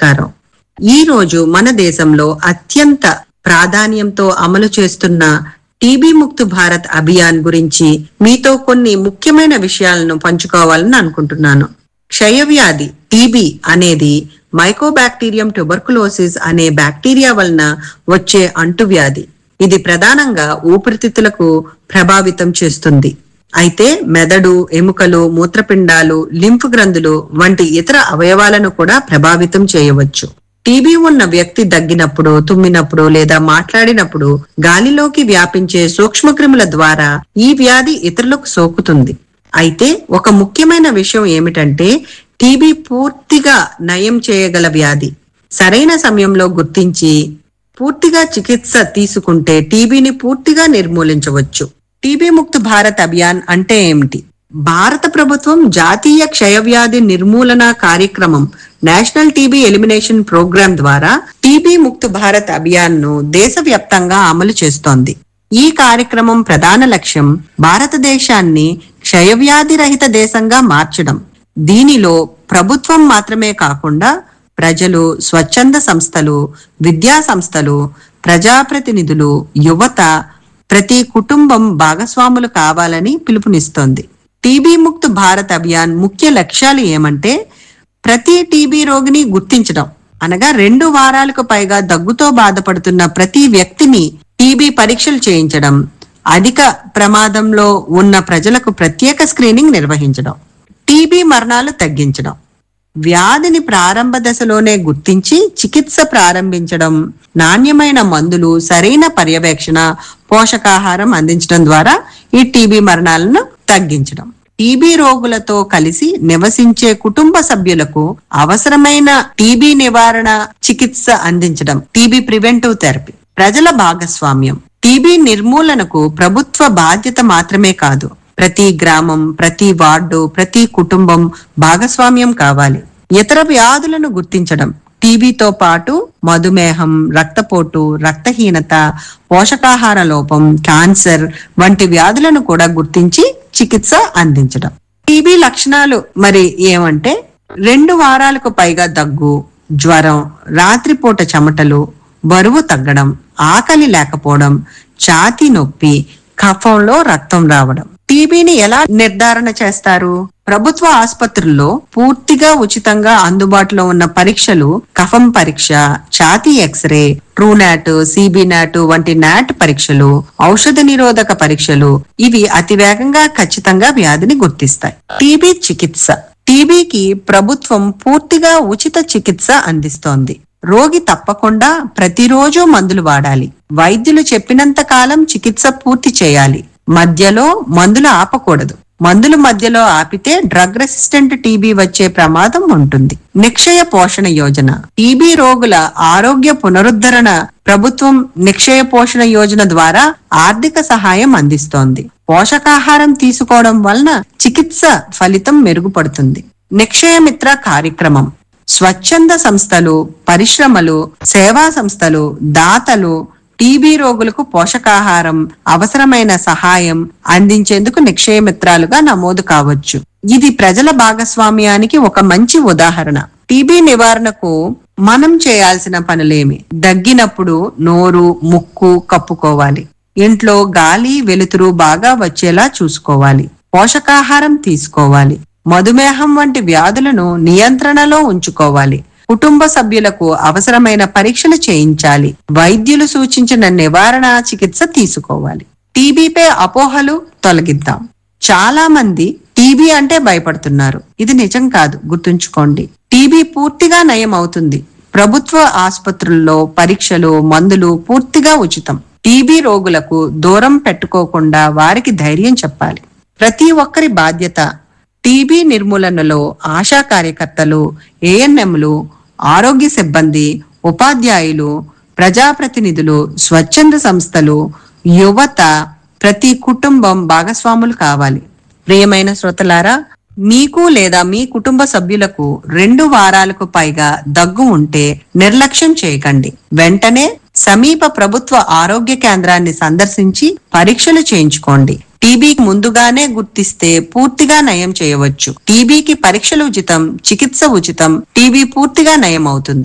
నమస్కారం ఈ రోజు మన దేశంలో అత్యంత ప్రాధాన్యంతో అమలు చేస్తున్న టీబీ ముక్త్ భారత్ అభియాన్ గురించి మీతో కొన్ని ముఖ్యమైన విషయాలను పంచుకోవాలని అనుకుంటున్నాను క్షయవ్యాధి టీబీ అనేది మైకోబాక్టీరియం ట్యూబర్కులోసిస్ అనే బ్యాక్టీరియా వలన వచ్చే అంటువ్యాధి ఇది ప్రధానంగా ఊపిరితిత్తులకు ప్రభావితం చేస్తుంది అయితే మెదడు ఎముకలు మూత్రపిండాలు లింఫ్ గ్రంథులు వంటి ఇతర అవయవాలను కూడా ప్రభావితం చేయవచ్చు టీబీ ఉన్న వ్యక్తి దగ్గినప్పుడు తుమ్మినప్పుడు లేదా మాట్లాడినప్పుడు గాలిలోకి వ్యాపించే సూక్ష్మక్రిముల ద్వారా ఈ వ్యాధి ఇతరులకు సోకుతుంది అయితే ఒక ముఖ్యమైన విషయం ఏమిటంటే టీబీ పూర్తిగా నయం చేయగల వ్యాధి సరైన సమయంలో గుర్తించి పూర్తిగా చికిత్స తీసుకుంటే టీబీని పూర్తిగా నిర్మూలించవచ్చు టీబీ ముక్త్ భారత్ అభియాన్ అంటే ఏమిటి భారత ప్రభుత్వం జాతీయ క్షయవ్యాధి నిర్మూలన కార్యక్రమం నేషనల్ టీబీ ఎలిమినేషన్ ప్రోగ్రాం ద్వారా టీబీ ముక్త్ భారత్ అభియాన్ ను దేశవ్యాప్తంగా అమలు చేస్తోంది ఈ కార్యక్రమం ప్రధాన లక్ష్యం భారతదేశాన్ని క్షయవ్యాధి రహిత దేశంగా మార్చడం దీనిలో ప్రభుత్వం మాత్రమే కాకుండా ప్రజలు స్వచ్ఛంద సంస్థలు విద్యా సంస్థలు ప్రజాప్రతినిధులు యువత ప్రతి కుటుంబం భాగస్వాములు కావాలని పిలుపునిస్తోంది టీబీ ముక్త్ భారత్ అభియాన్ ముఖ్య లక్ష్యాలు ఏమంటే ప్రతి టీబీ రోగిని గుర్తించడం అనగా రెండు వారాలకు పైగా దగ్గుతో బాధపడుతున్న ప్రతి వ్యక్తిని టీబీ పరీక్షలు చేయించడం అధిక ప్రమాదంలో ఉన్న ప్రజలకు ప్రత్యేక స్క్రీనింగ్ నిర్వహించడం టీబీ మరణాలు తగ్గించడం వ్యాధిని ప్రారంభ దశలోనే గుర్తించి చికిత్స ప్రారంభించడం నాణ్యమైన మందులు సరైన పర్యవేక్షణ పోషకాహారం అందించడం ద్వారా ఈ టీబీ మరణాలను తగ్గించడం టీబీ రోగులతో కలిసి నివసించే కుటుంబ సభ్యులకు అవసరమైన టీబీ నివారణ చికిత్స అందించడం టీబీ ప్రివెంటివ్ థెరపీ ప్రజల భాగస్వామ్యం టీబీ నిర్మూలనకు ప్రభుత్వ బాధ్యత మాత్రమే కాదు ప్రతి గ్రామం ప్రతి వార్డు ప్రతి కుటుంబం భాగస్వామ్యం కావాలి ఇతర వ్యాధులను గుర్తించడం టీబీతో పాటు మధుమేహం రక్తపోటు రక్తహీనత పోషకాహార లోపం క్యాన్సర్ వంటి వ్యాధులను కూడా గుర్తించి చికిత్స అందించడం టీబీ లక్షణాలు మరి ఏమంటే రెండు వారాలకు పైగా దగ్గు జ్వరం రాత్రిపూట చెమటలు బరువు తగ్గడం ఆకలి లేకపోవడం ఛాతీ నొప్పి కఫంలో రక్తం రావడం టీబీని ఎలా నిర్ధారణ చేస్తారు ప్రభుత్వ ఆసుపత్రుల్లో పూర్తిగా ఉచితంగా అందుబాటులో ఉన్న పరీక్షలు కఫం పరీక్ష ఛాతీ ఎక్స్రే ట్రూనాట్ సిబినాట్ వంటి నాట్ పరీక్షలు ఔషధ నిరోధక పరీక్షలు ఇవి అతి వేగంగా ఖచ్చితంగా వ్యాధిని గుర్తిస్తాయి టీబీ చికిత్స టీబీకి ప్రభుత్వం పూర్తిగా ఉచిత చికిత్స అందిస్తోంది రోగి తప్పకుండా ప్రతిరోజు మందులు వాడాలి వైద్యులు చెప్పినంత కాలం చికిత్స పూర్తి చేయాలి మధ్యలో మందులు ఆపకూడదు మందులు మధ్యలో ఆపితే డ్రగ్ రెసిస్టెంట్ టీబీ వచ్చే ప్రమాదం ఉంటుంది నిక్షయ పోషణ యోజన టీబీ రోగుల ఆరోగ్య పునరుద్ధరణ ప్రభుత్వం నిక్షయ పోషణ యోజన ద్వారా ఆర్థిక సహాయం అందిస్తోంది పోషకాహారం తీసుకోవడం వలన చికిత్స ఫలితం మెరుగుపడుతుంది నిక్షయ మిత్ర కార్యక్రమం స్వచ్ఛంద సంస్థలు పరిశ్రమలు సేవా సంస్థలు దాతలు టీబీ రోగులకు పోషకాహారం అవసరమైన సహాయం అందించేందుకు నిక్షయమిత్రాలుగా నమోదు కావచ్చు ఇది ప్రజల భాగస్వామ్యానికి ఒక మంచి ఉదాహరణ టీబీ నివారణకు మనం చేయాల్సిన పనులేమి దగ్గినప్పుడు నోరు ముక్కు కప్పుకోవాలి ఇంట్లో గాలి వెలుతురు బాగా వచ్చేలా చూసుకోవాలి పోషకాహారం తీసుకోవాలి మధుమేహం వంటి వ్యాధులను నియంత్రణలో ఉంచుకోవాలి కుటుంబ సభ్యులకు అవసరమైన పరీక్షలు చేయించాలి వైద్యులు సూచించిన నివారణ చికిత్స తీసుకోవాలి టీబీపై అపోహలు తొలగిద్దాం చాలా మంది టీబీ అంటే భయపడుతున్నారు ఇది నిజం కాదు గుర్తుంచుకోండి టీబీ పూర్తిగా నయం అవుతుంది ప్రభుత్వ ఆసుపత్రుల్లో పరీక్షలు మందులు పూర్తిగా ఉచితం టీబీ రోగులకు దూరం పెట్టుకోకుండా వారికి ధైర్యం చెప్పాలి ప్రతి ఒక్కరి బాధ్యత టీబీ నిర్మూలనలో ఆశా కార్యకర్తలు ఏఎన్ఎంలు ఆరోగ్య సిబ్బంది ఉపాధ్యాయులు ప్రజాప్రతినిధులు స్వచ్ఛంద సంస్థలు యువత ప్రతి కుటుంబం భాగస్వాములు కావాలి ప్రియమైన శ్రోతలారా మీకు లేదా మీ కుటుంబ సభ్యులకు రెండు వారాలకు పైగా దగ్గు ఉంటే నిర్లక్ష్యం చేయకండి వెంటనే సమీప ప్రభుత్వ ఆరోగ్య కేంద్రాన్ని సందర్శించి పరీక్షలు చేయించుకోండి టీబీకి ముందుగానే గుర్తిస్తే పూర్తిగా నయం చేయవచ్చు టీబీకి పరీక్షలు ఉచితం చికిత్స ఉచితం టీబీ పూర్తిగా నయం అవుతుంది